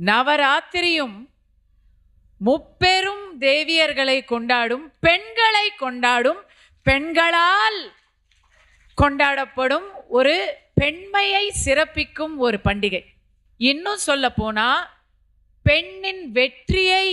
நவராத்திரியும் முப்பெரும் தேவியர்களை கொண்டாடும் பெண்களை கொண்டாடும் பெண்களால் கொண்டாடப்படும் ஒரு பெண்மையை சிறப்பிக்கும் ஒரு பண்டிகை இன்னும் சொல்ல போனா பெண்ணின் வெற்றியை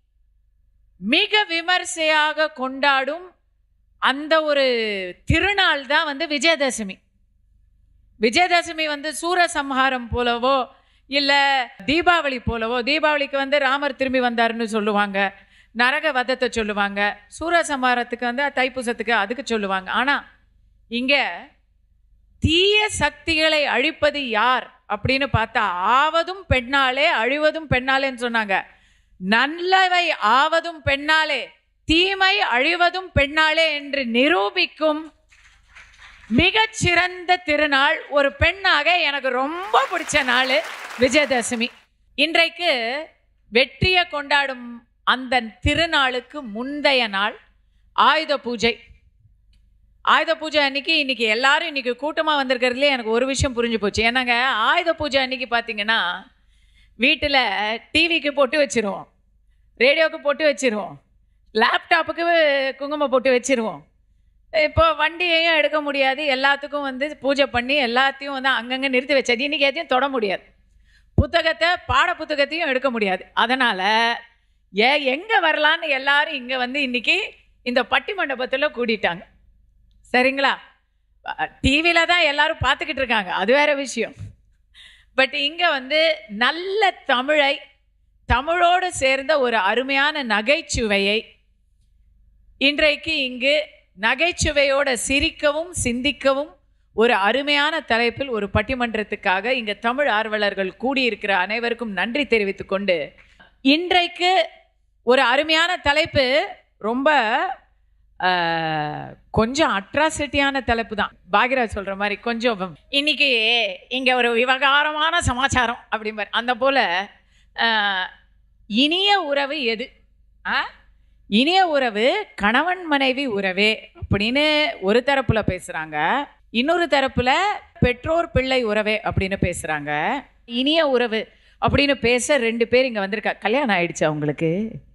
மிக விமர்சையாக கொண்டாடும் அந்த ஒரு திருநாள் தான் வந்து விஜயதசமி விஜயதசமி வந்து சூரசம்ஹாரம் போலவோ இல்லை தீபாவளி போலவோ தீபாவளிக்கு வந்து ராமர் திரும்பி வந்தாருன்னு சொல்லுவாங்க நரக வதத்தை சொல்லுவாங்க சூரசம்ஹாரத்துக்கு வந்து தைப்பூசத்துக்கு அதுக்கு சொல்லுவாங்க ஆனால் இங்கே தீய சக்திகளை அழிப்பது யார் அப்படின்னு பார்த்தா ஆவதும் பெண்ணாலே அழிவதும் பெண்ணாலேன்னு சொன்னாங்க நல்லவை ஆவதும் பெண்ணாலே தீமை அழிவதும் பெண்ணாலே என்று நிரூபிக்கும் மிகச்சிறந்த திருநாள் ஒரு பெண்ணாக எனக்கு ரொம்ப பிடிச்ச நாள் விஜயதசமி இன்றைக்கு வெற்றியை கொண்டாடும் அந்த திருநாளுக்கு முந்தைய நாள் ஆயுத பூஜை ஆயுத பூஜை அன்னைக்கு இன்னைக்கு எல்லாரும் இன்னைக்கு கூட்டமாக வந்திருக்கிறதுலே எனக்கு ஒரு விஷயம் புரிஞ்சு போச்சு ஏன்னாங்க ஆயுத பூஜை அன்னைக்கு பார்த்தீங்கன்னா வீட்டில் டிவிக்கு போட்டு வச்சிருவோம் ரேடியோவுக்கு போட்டு வச்சிருவோம் லேப்டாப்புக்கு குங்குமம் போட்டு வச்சிருவோம் இப்போ வண்டியையும் எடுக்க முடியாது எல்லாத்துக்கும் வந்து பூஜை பண்ணி எல்லாத்தையும் வந்து அங்கங்கே நிறுத்தி வச்சது இன்றைக்கி எதையும் தொட முடியாது புத்தகத்தை பாட புத்தகத்தையும் எடுக்க முடியாது அதனால் ஏ எங்கே வரலான்னு எல்லாரும் இங்கே வந்து இன்னைக்கு இந்த பட்டி மண்டபத்தில் கூடிட்டாங்க சரிங்களா டிவியில் தான் எல்லாரும் பார்த்துக்கிட்டு இருக்காங்க அது வேற விஷயம் பட் இங்கே வந்து நல்ல தமிழை தமிழோடு சேர்ந்த ஒரு அருமையான நகைச்சுவையை இன்றைக்கு இங்கு நகைச்சுவையோட சிரிக்கவும் சிந்திக்கவும் ஒரு அருமையான தலைப்பில் ஒரு பட்டிமன்றத்துக்காக இங்கே தமிழ் ஆர்வலர்கள் கூடியிருக்கிற அனைவருக்கும் நன்றி தெரிவித்துக் கொண்டு இன்றைக்கு ஒரு அருமையான தலைப்பு ரொம்ப ஆஹ், கொஞ்சம் அட்ராசிட்டியான தலைப்பு தான் பாகிராஜ் சொல்கிற மாதிரி கொஞ்சம் இன்னைக்கு இங்கே ஒரு விவகாரமான சமாச்சாரம் அப்படிம்பார் அந்த போல் ஆஹ், இனிய உறவு எது ஆ இனிய உறவு கணவன் மனைவி உறவே அப்படின்னு ஒரு தரப்புல பேசுறாங்க இன்னொரு தரப்புல பெற்றோர் பிள்ளை உறவே அப்படின்னு பேசுறாங்க இனிய உறவு அப்படின்னு பேச ரெண்டு பேர் இங்க வந்திருக்கா கல்யாணம் ஆயிடுச்சு அவங்களுக்கு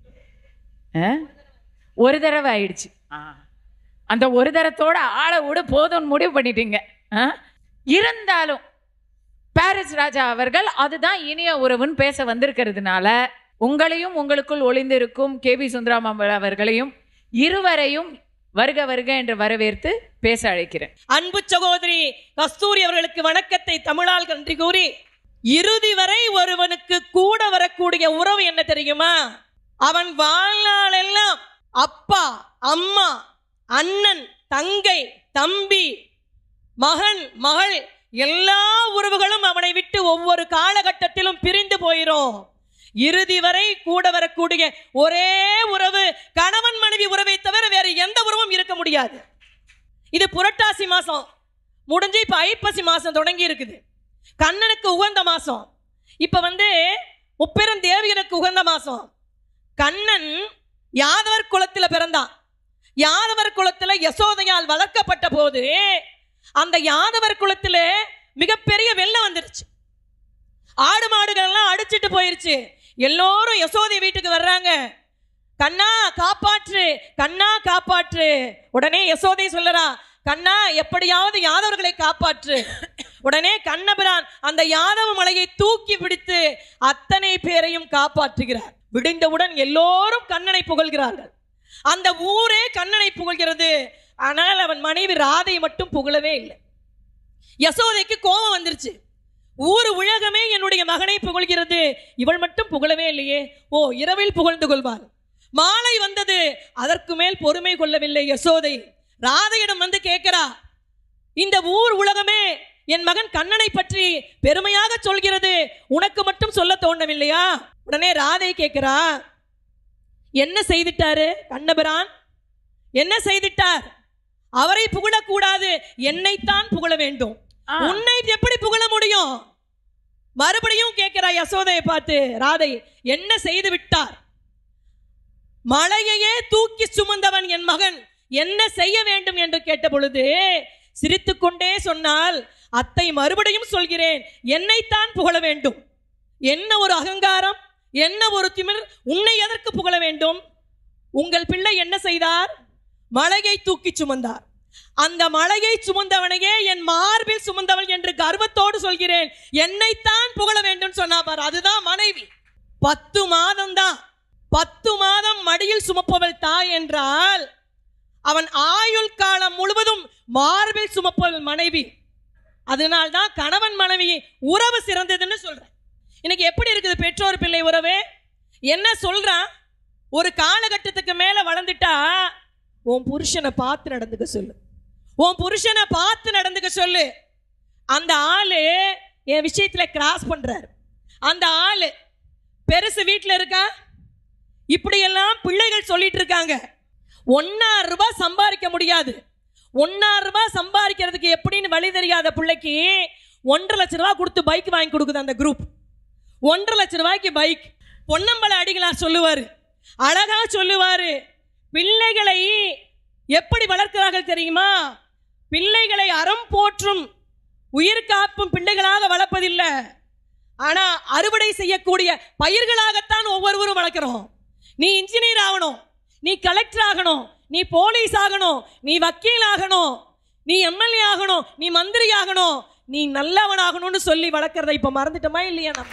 ஆ? ஒரு தடவை ஆயிடுச்சு ஆ. அந்த ஒரு தரத்தோட ஆளை விட போதும்னு முடிவு பண்ணிட்டீங்க ஆ? இருந்தாலும் பாரிஸ் ராஜா அவர்கள் அதுதான் இனிய உறவுன்னு பேச வந்திருக்கிறதுனால உங்களையும் உங்களுக்குள் ஒளிந்திருக்கும் கே பி சுந்தராமன் அவர்களையும் இருவரையும் வருக வருக என்று வரவேற்று பேச அழைக்கிறேன் அன்பு சகோதரி கஸ்தூரி அவர்களுக்கு வணக்கத்தை தமிழால் நன்றி கூறி இறுதி வரை ஒருவனுக்கு கூட வரக்கூடிய உறவு என்ன தெரியுமா அவன் வாழ்நாளெல்லாம் அப்பா அம்மா அண்ணன் தங்கை தம்பி மகன் மகள் எல்லா உறவுகளும் அவனை விட்டு ஒவ்வொரு காலகட்டத்திலும் பிரிந்து போயிரும் இறுதி வரை கூட வரக்கூடிய ஒரே உறவு கணவன் மனைவி உறவை தவிர வேற எந்த உறவும் இருக்க முடியாது இது புரட்டாசி மாசம் முடிஞ்சு இப்ப ஐப்பசி மாசம் தொடங்கி இருக்குது கண்ணனுக்கு உகந்த மாசம் இப்ப வந்து முப்பெரும் தேவியனுக்கு உகந்த மாசம் கண்ணன் யாதவர் குலத்துல பிறந்தான் யாதவர் குலத்துல யசோதையால் வளர்க்கப்பட்ட போது அந்த யாதவர் குலத்துல மிகப்பெரிய வெள்ளம் வந்துருச்சு ஆடு மாடுகள் எல்லாம் அடிச்சிட்டு போயிருச்சு எல்லோரும் யசோதை வீட்டுக்கு வர்றாங்க கண்ணா காப்பாற்று கண்ணா காப்பாற்று உடனே யசோதை சொல்லறா கண்ணா எப்படியாவது யாதவர்களை காப்பாற்று உடனே கண்ணபிரான் அந்த யாதவ மலையை தூக்கி பிடித்து அத்தனை பேரையும் காப்பாற்றுகிறார் விடிந்தவுடன் எல்லோரும் கண்ணனை புகழ்கிறார்கள் அந்த ஊரே கண்ணனை புகழ்கிறது ஆனால் அவன் மனைவி ராதை மட்டும் புகழவே இல்லை யசோதைக்கு கோபம் வந்துருச்சு ஊர் உலகமே என்னுடைய மகனை புகழ்கிறது இவள் மட்டும் புகழவே இல்லையே ஓ இரவில் புகழ்ந்து கொள்வாள் மாலை வந்தது அதற்கு மேல் பொறுமை கொள்ளவில்லை யசோதை ராதையிடம் வந்து கேட்கிறா இந்த ஊர் உலகமே என் மகன் கண்ணனை பற்றி பெருமையாக சொல்கிறது உனக்கு மட்டும் சொல்ல தோணவில்லையா உடனே ராதை கேட்கிறா என்ன செய்துட்டாரு கண்ணபிரான் என்ன செய்துட்டார் அவரை புகழக்கூடாது என்னைத்தான் புகழ வேண்டும் ஆ. உன்னை எப்படி புகழ முடியும் மறுபடியும் கேட்கிறா யசோதையை பார்த்து ராதை என்ன செய்து விட்டார் மலையையே தூக்கி சுமந்தவன் என் மகன் என்ன செய்ய வேண்டும் என்று கேட்ட பொழுது சிரித்துக்கொண்டே சொன்னால் அத்தை மறுபடியும் சொல்கிறேன் என்னைத்தான் புகழ வேண்டும் என்ன ஒரு அகங்காரம் என்ன ஒரு திமிர் உன்னை எதற்கு புகழ வேண்டும் உங்கள் பிள்ளை என்ன செய்தார் மலையை தூக்கி சுமந்தார் அந்த மலையை சுமந்தவனையே என் மார்பில் சுமந்தவள் என்று கர்வத்தோடு சொல்கிறேன் என்னைத்தான் புகழ வேண்டும் சொன்னா பார் அதுதான் மனைவி பத்து மாதம் தான் பத்து மாதம் மடியில் சுமப்பவள் தாய் என்றால் அவன் ஆயுள் காலம் முழுவதும் மார்பில் சுமப்பவள் மனைவி அதனால்தான் கணவன் மனைவி உறவு சிறந்ததுன்னு சொல்றேன் இன்னைக்கு எப்படி இருக்குது பெற்றோர் பிள்ளை உறவு என்ன சொல்றான் ஒரு காலகட்டத்துக்கு மேல வளர்ந்துட்டா உன் புருஷனை பார்த்து நடந்துக்க சொல்லு உன் புருஷனை பார்த்து நடந்துக்க சொல்லு அந்த ஆளு என் விஷயத்துல கிராஸ் பண்றாரு அந்த ஆளு பெருசு வீட்டில் இருக்கா இப்படியெல்லாம் பிள்ளைகள் சொல்லிட்டு இருக்காங்க ஒன்னாயிரம் ரூபாய் சம்பாதிக்க முடியாது ஒன்னாயிரம் ரூபாய் சம்பாதிக்கிறதுக்கு எப்படின்னு வழி தெரியாத பிள்ளைக்கு ஒன்றரை லட்ச ரூபாய் கொடுத்து பைக் வாங்கி கொடுக்குது அந்த குரூப் ஒன்றரை லட்ச ரூபாய்க்கு பைக் பொன்னம்பல அடிகளார் சொல்லுவாரு அழகா சொல்லுவாரு பிள்ளைகளை எப்படி வளர்க்கிறார்கள் தெரியுமா பிள்ளைகளை அறம் போற்றும் உயிர் காப்பும் பிள்ளைகளாக வளர்ப்பதில்லை ஆனா அறுவடை செய்யக்கூடிய பயிர்களாகத்தான் ஒவ்வொருவரும் வளர்க்குறோம் நீ இன்ஜினியர் ஆகணும் நீ கலெக்டர் ஆகணும் நீ போலீஸ் ஆகணும் நீ வக்கீல் ஆகணும் நீ எம்எல்ஏ ஆகணும் நீ மந்திரி ஆகணும் நீ நல்லவன் ஆகணும்னு சொல்லி வளர்க்கறத இப்ப மறந்துட்டோமா இல்லையா நம்ம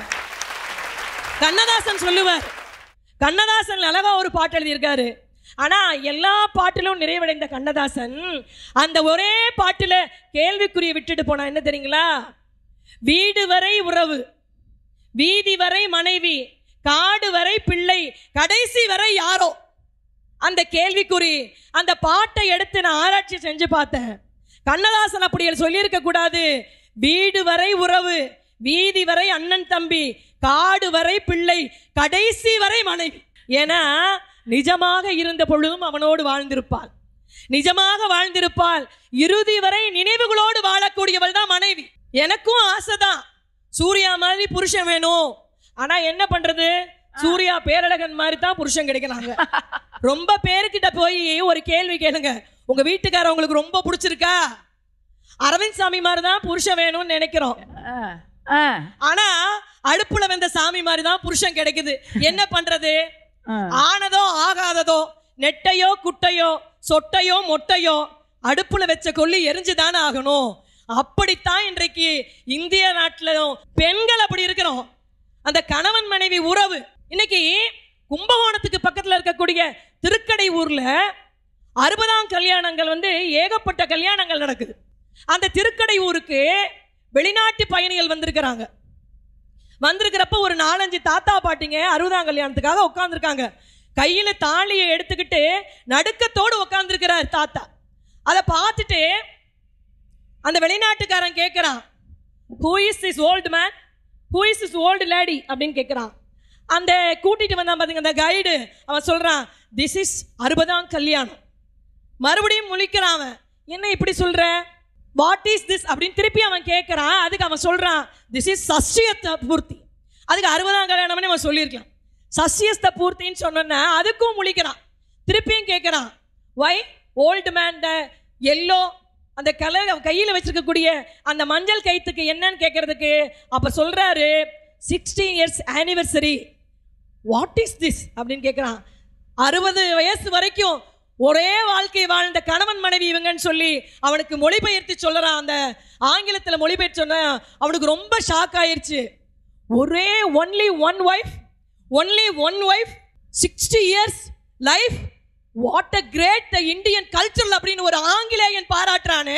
கண்ணதாசன் சொல்லுவார் கண்ணதாசன் அழகா ஒரு பாட்டு எழுதியிருக்காரு ஆனா எல்லா பாட்டிலும் நிறைவடைந்த கண்ணதாசன் அந்த ஒரே பாட்டுல கேள்விக்குறிய விட்டுட்டு போனா என்ன தெரியுங்களா வீடு வரை உறவு வீதி வரை மனைவி காடு வரை பிள்ளை கடைசி வரை யாரோ அந்த கேள்விக்குறி அந்த பாட்டை எடுத்து நான் ஆராய்ச்சி செஞ்சு பார்த்தேன் கண்ணதாசன் அப்படி சொல்லியிருக்க கூடாது வீடு வரை உறவு வீதி வரை அண்ணன் தம்பி காடு வரை பிள்ளை கடைசி வரை மனைவி ஏன்னா நிஜமாக இருந்த பொழுதும் அவனோடு வாழ்ந்திருப்பாள் நிஜமாக வாழ்ந்திருப்பாள் இறுதி வரை நினைவுகளோடு வாழக்கூடியவள் தான் மனைவி எனக்கும் ஆசைதான் சூர்யா மாதிரி புருஷன் வேணும் ஆனா என்ன பண்றது சூர்யா பேரழகன் மாதிரி தான் புருஷன் கிடைக்கிறாங்க ரொம்ப பேருக்கிட்ட போய் ஒரு கேள்வி கேளுங்க உங்க வீட்டுக்காரர் உங்களுக்கு ரொம்ப பிடிச்சிருக்கா அரவிந்த் சாமி மாதிரி தான் புருஷன் வேணும்னு நினைக்கிறோம் ஆ, ஆ, ஆனா அடுப்புல வெந்த சாமி மாதிரி தான் புருஷன் கிடைக்குது என்ன பண்றது ஆ. ஆனதோ ஆகாததோ நெட்டையோ குட்டையோ சொட்டையோ மொட்டையோ அடுப்புல வச்ச கொல்லி எரிஞ்சுதானே ஆகணும் அப்படித்தான் இன்றைக்கு இந்திய நாட்டிலும் பெண்கள் அப்படி இருக்கிறோம் அந்த கணவன் மனைவி உறவு இன்னைக்கு கும்பகோணத்துக்கு பக்கத்துல இருக்கக்கூடிய திருக்கடை ஊர்ல அறுபதாம் கல்யாணங்கள் வந்து ஏகப்பட்ட கல்யாணங்கள் நடக்குது அந்த திருக்கடை ஊருக்கு வெளிநாட்டு பயணிகள் வந்திருக்கிறாங்க வந்திருக்கிறப்ப ஒரு நாலஞ்சு தாத்தா பாட்டிங்க அறுபதாம் கல்யாணத்துக்காக உட்காந்துருக்காங்க கையில தாலியை எடுத்துக்கிட்டு நடுக்கத்தோடு உட்காந்துருக்கிறார் தாத்தா அதை பார்த்துட்டு அந்த வெளிநாட்டுக்காரன் கேட்குறான் who is this old man who is this old lady அப்படின்னு கேட்குறான் அந்த கூட்டிட்டு வந்தான் பாத்தீங்க அந்த கைடு அவன் சொல்றான் திஸ் இஸ் அறுபதாம் கல்யாணம் மறுபடியும் முழிக்கிறான் அவன் என்ன இப்படி சொல்ற வாட் இஸ் திஸ் அப்படின்னு திருப்பி அவன் கேட்குறான் அதுக்கு அவன் சொல்றான் திஸ் இஸ் சஷ்யத்த பூர்த்தி அதுக்கு அறுபதாம் கல்யாணம்னு அவன் சொல்லியிருக்கலாம் சஷ்யஸ்த பூர்த்தின்னு சொன்னோன்னா அதுக்கும் முழிக்கிறான் திருப்பியும் கேட்குறான் why old man the yellow அந்த கலர் கையில் வச்சிருக்கக்கூடிய அந்த மஞ்சள் கைத்துக்கு என்னன்னு கேட்கறதுக்கு அப்போ சொல்றாரு sixteen years anniversary what is this அப்படின்னு கேட்குறான் அறுபது வயசு வரைக்கும் ஒரே வாழ்க்கை வாழ்ந்த கணவன் மனைவி இவங்கன்னு சொல்லி அவனுக்கு மொழிபெயர்த்து சொல்லறான் அந்த ஆங்கிலத்தில் மொழிபெயர்த்து சொன்ன அவனுக்கு ரொம்ப ஷாக் ஆயிருச்சு ஒரே only one wife only one wife sixty years life what a great the Indian culture அப்படின்னு ஒரு ஆங்கிலேயன் பாராட்டுறானு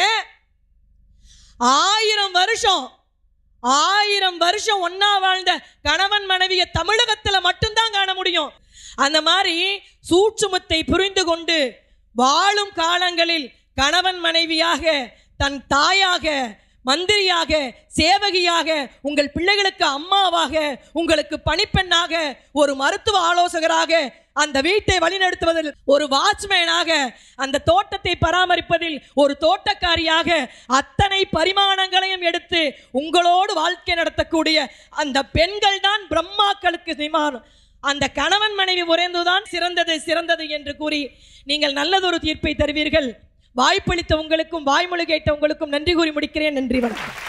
ஆயிரம் வருஷம் ஆயிரம் வருஷம் ஒன்னா வாழ்ந்த கணவன் மனைவியை தமிழகத்துல மட்டும்தான் காண முடியும் அந்த மாதிரி சூட்சுமத்தை புரிந்து கொண்டு வாழும் காலங்களில் கணவன் மனைவியாக தன் தாயாக மந்திரியாக சேவகியாக உங்கள் பிள்ளைகளுக்கு அம்மாவாக உங்களுக்கு பணிப்பெண்ணாக ஒரு மருத்துவ ஆலோசகராக அந்த வீட்டை வழிநடத்துவதில் ஒரு வாட்ச்மேனாக அந்த தோட்டத்தை பராமரிப்பதில் ஒரு தோட்டக்காரியாக அத்தனை பரிமாணங்களையும் எடுத்து உங்களோடு வாழ்க்கை நடத்தக்கூடிய அந்த பெண்கள் தான் பிரம்மாக்களுக்கு நிமானம் அந்த கணவன் மனைவி உறைந்துதான் சிறந்தது சிறந்தது என்று கூறி நீங்கள் நல்லதொரு தீர்ப்பை தருவீர்கள் வாய்ப்பளித்த உங்களுக்கும் வாய்மொழி கேட்ட உங்களுக்கும் நன்றி கூறி முடிக்கிறேன் நன்றி வணக்கம்